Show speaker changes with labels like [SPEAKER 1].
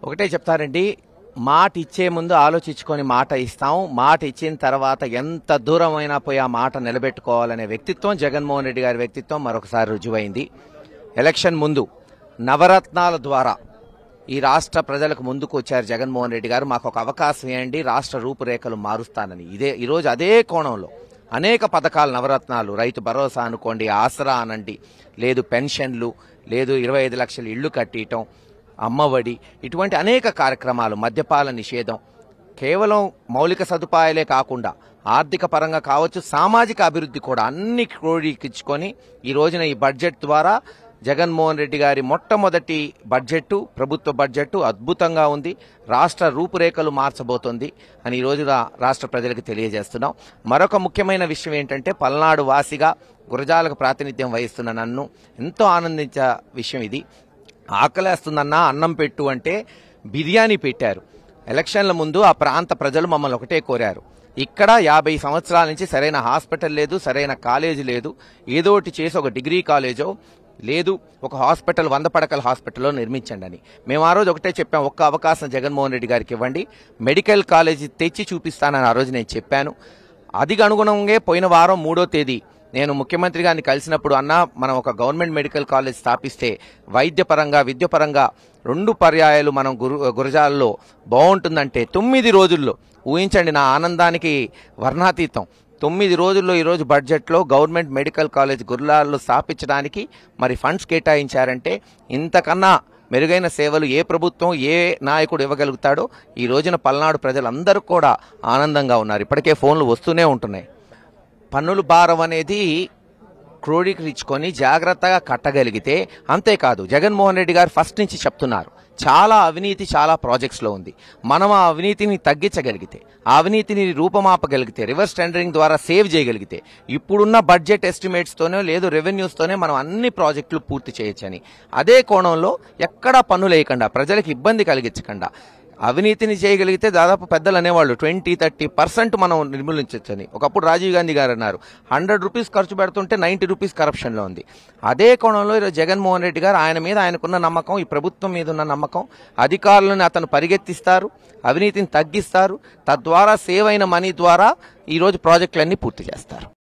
[SPEAKER 1] ఒకటే చెప్తారండి మాట ఇచ్చే ముందు ఆలోచించుకొని మాట ఇస్తాం మాట ఇచ్చిన తర్వాత ఎంత దూరమైనా పోయి ఆ మాట నిలబెట్టుకోవాలనే వ్యక్తిత్వం జగన్మోహన్ రెడ్డి గారి వ్యక్తిత్వం మరొకసారి రుజువైంది ఎలక్షన్ ముందు నవరత్నాల ద్వారా ఈ రాష్ట్ర ప్రజలకు ముందుకు వచ్చారు జగన్మోహన్ రెడ్డి గారు మాకు ఒక అవకాశం ఇవ్వండి రాష్ట్ర రూపురేఖలు మారుస్తానని ఇదే ఈరోజు అదే కోణంలో అనేక పథకాలు నవరత్నాలు రైతు భరోసా అనుకోండి ఆసరా అనండి లేదు పెన్షన్లు లేదు ఇరవై ఐదు లక్షలు ఇళ్లు కట్టియటం అమ్మఒడి ఇటువంటి అనేక కార్యక్రమాలు మద్యపాల నిషేధం కేవలం మౌలిక సదుపాయాలే కాకుండా ఆర్థిక పరంగా కావచ్చు సామాజిక అభివృద్ధి కూడా అన్ని క్రోడీకించుకొని ఈ రోజున ఈ బడ్జెట్ ద్వారా జగన్మోహన్ రెడ్డి గారి మొట్టమొదటి బడ్జెట్ ప్రభుత్వ బడ్జెట్ అద్భుతంగా ఉంది రాష్ట్ర రూపురేఖలు మార్చబోతోంది అని ఈ రోజు రా- రాష్ట్ర ప్రజలకు తెలియజేస్తున్నాం మరొక ముఖ్యమైన విషయం ఏంటంటే పల్నాడు వాసిగా గురజాలకు ప్రాతినిధ్యం వహిస్తున్న నన్ను ఎంతో ఆనందించే విషయం ఇది ఆకలేస్తుందన్నా అన్నం పెట్టు అంటే బిర్యానీ పెట్టారు ఎలక్షన్ల ముందు ఆ ప్రాంత ప్రజలు మమ్మల్ని ఒకటే కోరారు ఇక్కడ యాభై సంవత్సరాల నుంచి సరైన హాస్పిటల్ లేదు సరైన కాలేజీ లేదు ఏదో ఒకటి చేసి ఒక డిగ్రీ కాలేజో లేదు ఒక హాస్పిటల్ వంద పడకల హాస్పిటల్లో నిర్మించండి అని మేము ఆ రోజు ఒకటే చెప్పాం ఒక్క అవకాశం జగన్మోహన్ రెడ్డి గారికి ఇవ్వండి మెడికల్ కాలేజీ తెచ్చి చూపిస్తానని ఆ రోజు నేను చెప్పాను అది అనుగుణంగా పోయిన వారం మూడో తేదీ నేను ముఖ్యమంత్రి గారిని కలిసినప్పుడు అన్నా మనం ఒక గవర్నమెంట్ మెడికల్ కాలేజ్ స్థాపిస్తే వైద్యపరంగా విద్యపరంగా రెండు పర్యాయాలు మనం గురు గురజాలలో బాగుంటుందంటే తొమ్మిది రోజుల్లో ఊహించండి నా ఆనందానికి వర్ణాతీతం తొమ్మిది రోజుల్లో ఈరోజు బడ్జెట్లో గవర్నమెంట్ మెడికల్ కాలేజ్ గుర్లాల్లో స్థాపించడానికి మరి ఫండ్స్ కేటాయించారంటే ఇంతకన్నా మెరుగైన సేవలు ఏ ప్రభుత్వం ఏ నాయకుడు ఇవ్వగలుగుతాడో ఈ రోజున పల్నాడు ప్రజలందరూ కూడా ఆనందంగా ఉన్నారు ఇప్పటికే ఫోన్లు వస్తూనే ఉంటున్నాయి పన్నుల భారం అనేది క్రోడీకరించుకొని జాగ్రత్తగా కట్టగలిగితే అంతేకాదు జగన్మోహన్ రెడ్డి గారు ఫస్ట్ నుంచి చెప్తున్నారు చాలా అవినీతి చాలా ప్రాజెక్ట్స్లో ఉంది మనం ఆ అవినీతిని తగ్గించగలిగితే ఆ అవినీతిని రూపమాపగలిగితే రివర్స్ టెండరింగ్ ద్వారా సేవ్ చేయగలిగితే ఇప్పుడున్న బడ్జెట్ ఎస్టిమేట్స్తోనే లేదు రెవెన్యూస్తోనే మనం అన్ని ప్రాజెక్టులు పూర్తి చేయొచ్చని అదే కోణంలో ఎక్కడా పన్నులు వేయకుండా ప్రజలకు ఇబ్బంది కలిగించకుండా అవినీతిని చేయగలిగితే దాదాపు పెద్దలు అనేవాళ్ళు ట్వంటీ థర్టీ పర్సెంట్ మనం నిర్మూలించవచ్చని ఒకప్పుడు రాజీవ్ గాంధీ గారు అన్నారు హండ్రెడ్ రూపీస్ ఖర్చు పెడుతుంటే నైంటీ రూపీస్ కరప్షన్లో ఉంది అదే కోణంలో ఈరోజు జగన్మోహన్ రెడ్డి గారు ఆయన మీద ఆయనకున్న నమ్మకం ఈ ప్రభుత్వం మీద ఉన్న నమ్మకం అధికారులను అతను పరిగెత్తిస్తారు అవినీతిని తగ్గిస్తారు తద్వారా సేవ్ అయిన మనీ ద్వారా ఈరోజు ప్రాజెక్టులన్నీ పూర్తి చేస్తారు